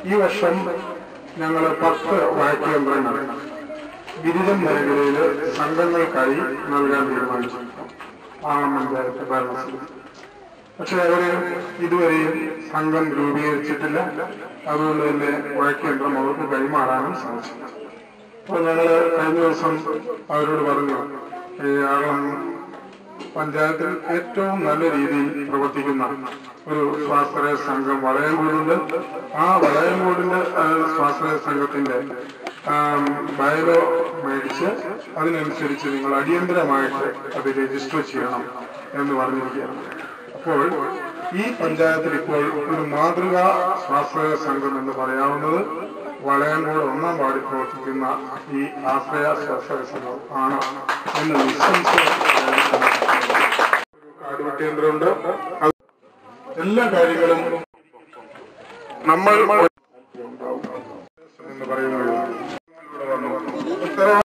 ഈ വർഷം ഞങ്ങൾ പത്ത് വാക്യയന്ത്രങ്ങൾ ഗിരിജൻ മേഖലയിൽ സംഘങ്ങൾക്കായി നൽകാൻ തീരുമാനിച്ചു ആണം പഞ്ചായത്ത് ഭരണസമിതി പക്ഷെ അവര് ഇതുവരെയും സംഘം രൂപീകരിച്ചിട്ടില്ല അതുകൊണ്ട് തന്നെ വാക്യയന്ത്രം അവർക്ക് കൈമാറാനും സാധിച്ചില്ല അപ്പൊ ഞങ്ങള് കഴിഞ്ഞ ദിവസം അവരോട് പറഞ്ഞു ഈ ആളം പഞ്ചായത്തിൽ ഏറ്റവും നല്ല രീതിയിൽ പ്രവർത്തിക്കുന്ന ഒരു സ്വാശ്രയ സംഘം വളയംകൂടുണ്ട് ആ വളയംകൂടിന്റെ ആ, സ്വാശ്രയ സംഘത്തിന്റെ ആം, ബയലോ മേടിച്ച് അതിനനുസരിച്ച് നിങ്ങൾ അടിയന്തരമായിട്ട് അത് രജിസ്റ്റർ ചെയ്യണം എന്ന് പറഞ്ഞിരിക്കുകയാണ് അപ്പോൾ ഈ പഞ്ചായത്തിൽ ഇപ്പോൾ ഒരു മാതൃകാ സ്വാശ്രയ സംഘം എന്ന് പറയാവുന്നത് വളയംകോട് ഒന്നാം വാർഡിൽ പ്രവർത്തിക്കുന്ന ഈ ആശ്രയ സ്വാശ്രയ സംഘം ആണ് എന്ന് നിസ്സംശയം കാർഡ് കേന്ദ്രമുണ്ട് അത് എല്ലാ കാര്യങ്ങളും നമ്മൾ എന്ന് പറയുന്നത് ഉത്തരവാദിത്വം